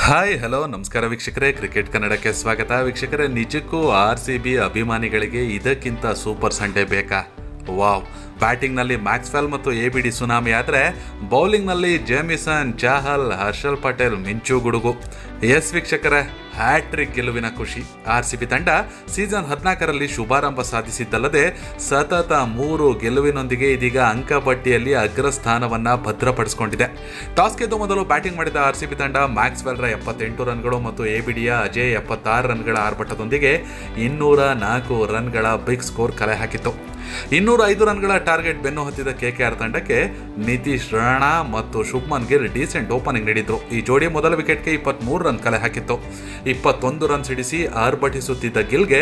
hi hello ನಮಸ್ಕಾರ ವೀಕ್ಷಕರೇ cricket ಕನ್ನಡಕ್ಕೆ ಸ್ವಾಗತ ವೀಕ್ಷಕರೇ ನಿಜಕ್ಕೂ ಆರ್ ಸಿ ಬಿ ಅಭಿಮಾನಿಗಳಿಗೆ ಇದಕ್ಕಿಂತ ಸೂಪರ್ ಸಂಡೇ ಬೇಕಾ ವಾವ್ ಬ್ಯಾಟಿಂಗ್ನಲ್ಲಿ ಮ್ಯಾಕ್ಸ್ವೆಲ್ ಮತ್ತು ಎ ಬಿ ಡಿ ಸುನಾಮಿ ಆದರೆ ಬೌಲಿಂಗ್ನಲ್ಲಿ ಜೇಮಿಸನ್ ಚಾಹಲ್ ಹರ್ಷಲ್ ಪಟೇಲ್ ಮಿಂಚು ಗುಡುಗು ಎಸ್ ವೀಕ್ಷಕರೇ ಹ್ಯಾಟ್ರಿಕ್ ಗೆಲುವಿನ ಖುಷಿ ಆರ್ ಸಿ ಬಿ ತಂಡ ಸೀಸನ್ ಹದಿನಾಲ್ಕರಲ್ಲಿ ಶುಭಾರಂಭ ಸಾಧಿಸಿದ್ದಲ್ಲದೆ ಸತತ ಮೂರು ಗೆಲುವಿನೊಂದಿಗೆ ಇದೀಗ ಅಂಕಪಟ್ಟಿಯಲ್ಲಿ ಅಗ್ರಸ್ಥಾನವನ್ನ ಭದ್ರಪಡಿಸಿಕೊಂಡಿದೆ ಟಾಸ್ ಗೆದ್ದು ಮೊದಲು ಬ್ಯಾಟಿಂಗ್ ಮಾಡಿದ ಆರ್ ಸಿ ಬಿ ತಂಡ ಮ್ಯಾಕ್ಸ್ವೆಲ್ರ ಎಪ್ಪತ್ತೆಂಟು ರನ್ಗಳು ಮತ್ತು ಎ ಬಿ ಡಿಯ ಅಜಯ್ ಎಪ್ಪತ್ತಾರು ರನ್ಗಳ ಆರ್ಭಟದೊಂದಿಗೆ ಇನ್ನೂರ ನಾಲ್ಕು ರನ್ಗಳ ಬಿಗ್ ಸ್ಕೋರ್ ಕಲೆ ಹಾಕಿತ್ತು ಇನ್ನೂರ ಐದು ರನ್ಗಳ ಟಾರ್ಗೆಟ್ ಬೆನ್ನು ಹತ್ತಿದ ಕೆಕೆಆರ್ ತಂಡಕ್ಕೆ ನಿತೀಶ್ ರಾಣಾ ಮತ್ತು ಶುಭ್ಮನ್ ಗಿಲ್ ಡೀಸೆಂಟ್ ಓಪನಿಂಗ್ ನೀಡಿದ್ರು ಈ ಜೋಡಿ ಮೊದಲ ವಿಕೆಟ್ಗೆ ಇಪ್ಪತ್ಮೂರು ರನ್ ಕಲೆ ಹಾಕಿತ್ತು ಇಪ್ಪತ್ತೊಂದು ರನ್ ಸಿಡಿಸಿ ಆರ್ಭಟಿಸುತ್ತಿದ್ದ ಗಿಲ್ಗೆ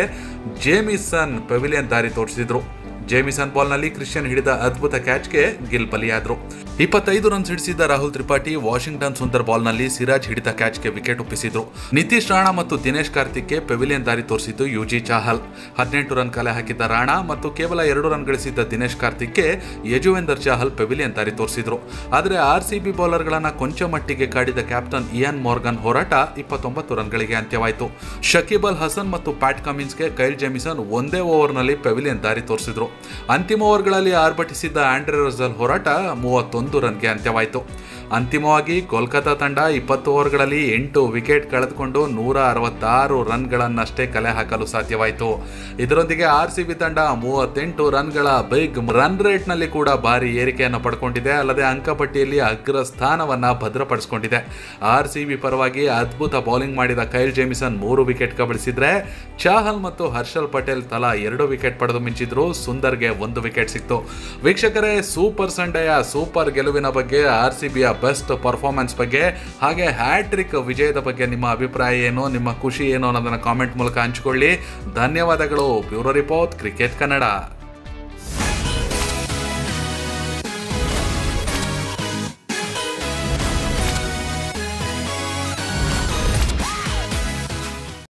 ಜೇಮಿಸನ್ ಪೆವಿಲಿಯನ್ ದಾರಿ ತೋರಿಸಿದ್ರು ಜೇಮಿಸನ್ ಬಾಲ್ನಲ್ಲಿ ಕ್ರಿಶ್ಚಿಯನ್ ಹಿಡಿದ ಅದ್ಭುತ ಕ್ಯಾಚ್ಗೆ ಗಿಲ್ ಬಲಿಯಾದ್ರು ಇಪ್ಪತ್ತೈದು ರನ್ ಸಿಡಿಸಿದ್ದ ರಾಹುಲ್ ತ್ರಿಪಾಠಿ ವಾಷಿಂಗ್ಟನ್ ಸುಂದರ್ ಬಾಲ್ನಲ್ಲಿ ಸಿರಾಜ್ ಹಿಡಿದ ಕ್ಯಾಚ್ಗೆ ವಿಕೆಟ್ ಒಪ್ಪಿಸಿದ್ರು ನಿತೀಶ್ ರಾಣಾ ಮತ್ತು ದಿನೇಶ್ ಕಾರ್ತಿಕ್ಗೆ ಪೆವಿಲಿಯನ್ ದಾರಿ ತೋರಿಸಿದ್ದು ಯುಜಿ ಚಾಹಲ್ ಹದಿನೆಂಟು ರನ್ ಕಲೆ ಹಾಕಿದ್ದ ರಾಣಾ ಮತ್ತು ಕೇವಲ ಎರಡು ರನ್ ಗಳಿಸಿದ್ದ ದಿನೇಶ್ ಕಾರ್ತಿಕ್ಗೆ ಯಜುವೇಂದರ್ ಚಾಹಲ್ ಪೆವಿಲಿಯನ್ ದಾರಿ ತೋರಿಸಿದ್ರು ಆದರೆ ಆರ್ ಸಿ ಬಿ ಬೌಲರ್ಗಳನ್ನ ಕೊಂಚ ಮಟ್ಟಿಗೆ ಕಾಡಿದ ಕ್ಯಾಪ್ಟನ್ ಇಯಾನ್ ಮಾರ್ಗನ್ ಹೋರಾಟ ಇಪ್ಪತ್ತೊಂಬತ್ತು ರನ್ಗಳಿಗೆ ಅಂತ್ಯವಾಯಿತು ಶಕೀಬ್ ಅಲ್ ಹಸನ್ ಮತ್ತು ಪ್ಯಾಟ್ ಕಮಿನ್ಸ್ಗೆ ಕೈಲ್ ಜೆಮಿಸನ್ ಒಂದೇ ಓವರ್ನಲ್ಲಿ ಪೆವಿಲಿಯನ್ ದಾರಿ ತೋರಿಸಿದ್ರು ಅಂತಿಮ ಓವರ್ಗಳಲ್ಲಿ ಆರ್ಭಟಿಸಿದ್ದ ಆಂಡ್ರೆ ರಸಲ್ ಹೋರಾಟ ಮೂವತ್ತೊಂದು ರನ್ಗೆ ಅಂತ್ಯವಾಯಿತು ಅಂತಿಮವಾಗಿ ಕೋಲ್ಕತಾ ತಂಡ ಇಪ್ಪತ್ತು ಓವರ್ಗಳಲ್ಲಿ ಎಂಟು ವಿಕೆಟ್ ಕಳೆದುಕೊಂಡು ನೂರ ಅರವತ್ತಾರು ರನ್ಗಳನ್ನಷ್ಟೇ ಕಲೆ ಹಾಕಲು ಸಾಧ್ಯವಾಯಿತು ಇದರೊಂದಿಗೆ ಆರ್ ಸಿ ಬಿ ತಂಡ ಮೂವತ್ತೆಂಟು ರನ್ಗಳ ಬಿಗ್ ರನ್ ರೇಟ್ನಲ್ಲಿ ಕೂಡ ಭಾರಿ ಏರಿಕೆಯನ್ನು ಪಡ್ಕೊಂಡಿದೆ ಅಲ್ಲದೆ ಅಂಕಪಟ್ಟಿಯಲ್ಲಿ ಅಗ್ರ ಸ್ಥಾನವನ್ನ ಭದ್ರಪಡಿಸಿಕೊಂಡಿದೆ ಆರ್ ಸಿ ಬಿ ಪರವಾಗಿ ಅದ್ಭುತ ಬೌಲಿಂಗ್ ಮಾಡಿದ ಕೈಲ್ ಜೇಮಿಸನ್ ಮೂರು ವಿಕೆಟ್ ಕಬಳಿಸಿದ್ರೆ ಚಾಹಲ್ ಮತ್ತು ಹರ್ಷಲ್ ಪಟೇಲ್ ತಲಾ ಎರಡು ವಿಕೆಟ್ ಪಡೆದು ಮಿಂಚಿದ್ರು ಸುಂದರ್ಗೆ ಒಂದು ವಿಕೆಟ್ ಸಿಕ್ತು ವೀಕ್ಷಕರೇ ಸೂಪರ್ ಸಂಡೆಯ ಸೂಪರ್ ಗೆಲುವಿನ ಬಗ್ಗೆ ಆರ್ ಸಿ ಬಿಯ ಬೆಸ್ಟ್ ಪರ್ಫಾರ್ಮೆನ್ಸ್ ಬಗ್ಗೆ ಹಾಗೆ ಹ್ಯಾಟ್ರಿಕ್ ವಿಜಯದ ಬಗ್ಗೆ ನಿಮ್ಮ ಅಭಿಪ್ರಾಯ ಏನು ನಿಮ್ಮ ಖುಷಿ ಏನು ಅನ್ನೋದನ್ನ ಕಾಮೆಂಟ್ ಮೂಲಕ ಹಂಚಿಕೊಳ್ಳಿ ಧನ್ಯವಾದಗಳು ಬ್ಯೂರೋ ರಿಪೋರ್ಟ್ ಕ್ರಿಕೆಟ್ ಕನ್ನಡ